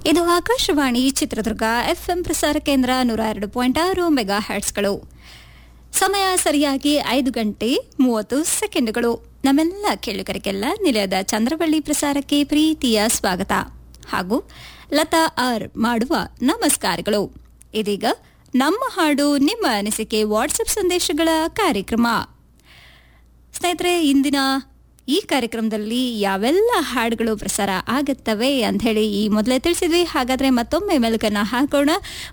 ಇದು ಆಕಾಶವಾಣಿ ಚಿತ್ರದುರ್ಗ ಎಫ್ಎಂ ಪ್ರಸಾರ ಕೇಂದ್ರ ನೂರ ಎರಡು ಪಾಯಿಂಟ್ ಆರು ಮೆಗಾ ಹ್ಯಾಟ್ಸ್ಗಳು ಸಮಯ ಸರಿಯಾಗಿ ಐದು ಗಂಟೆ ಮೂವತ್ತು ಸೆಕೆಂಡ್ಗಳು ನಮ್ಮೆಲ್ಲ ಕೇಳುಗರಿಗೆಲ್ಲ ನಿಲಯದ ಚಂದ್ರವಳ್ಳಿ ಪ್ರಸಾರಕ್ಕೆ ಪ್ರೀತಿಯ ಸ್ವಾಗತ ಹಾಗೂ ಲತಾ ಆರ್ ಮಾಡುವ ನಮಸ್ಕಾರಗಳು ಇದೀಗ ನಮ್ಮ ಹಾಡು ನಿಮ್ಮ ಅನಿಸಿಕೆ ವಾಟ್ಸಪ್ ಸಂದೇಶಗಳ ಕಾರ್ಯಕ್ರಮ ಸ್ನೇಹಿತರೆ ಇಂದಿನ ಈ ಕಾರ್ಯಕ್ರಮದಲ್ಲಿ ಯಾವೆಲ್ಲ ಹಾಡುಗಳು ಪ್ರಸಾರ ಆಗುತ್ತವೆ ಅಂತ ಹೇಳಿ ಈ ಮೊದಲೇ ತಿಳಿಸಿದ್ವಿ ಹಾಗಾದ್ರೆ ಮತ್ತೊಮ್ಮೆ ಮೆಲುಕನ್ನ ಹಾಕೋಣ